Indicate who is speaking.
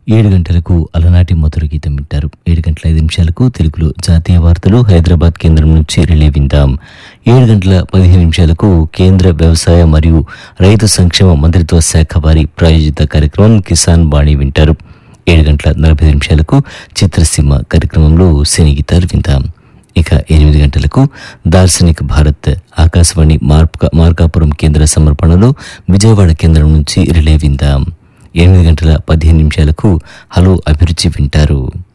Speaker 1: ఏడు గంటలకు అలనాటి మధుర గీతం వింటారు ఏడు గంటల ఐదు నిమిషాలకు తెలుగులో జాతీయ వార్తలు హైదరాబాద్ కేంద్రం నుంచి రిలే విందాం ఏడు గంటల పదిహేను నిమిషాలకు కేంద్ర వ్యవసాయ మరియు రైతు సంక్షేమ మంత్రిత్వ శాఖ వారి ప్రాయోజిత కార్యక్రమం కిసాన్ బాణి వింటారు ఏడు గంటల నలభై ఐదు నిమిషాలకు చిత్రసీమ కార్యక్రమంలో సినీ గీతాలు విందాం ఇక ఎనిమిది గంటలకు దార్శనిక్ భారత్ ఆకాశవాణి మార్క మార్కాపురం కేంద్ర సమర్పణలో విజయవాడ కేంద్రం నుంచి రిలే విందాం ఎనిమిది గంటల పదిహేను నిమిషాలకు హలో అభిరుచి వింటారు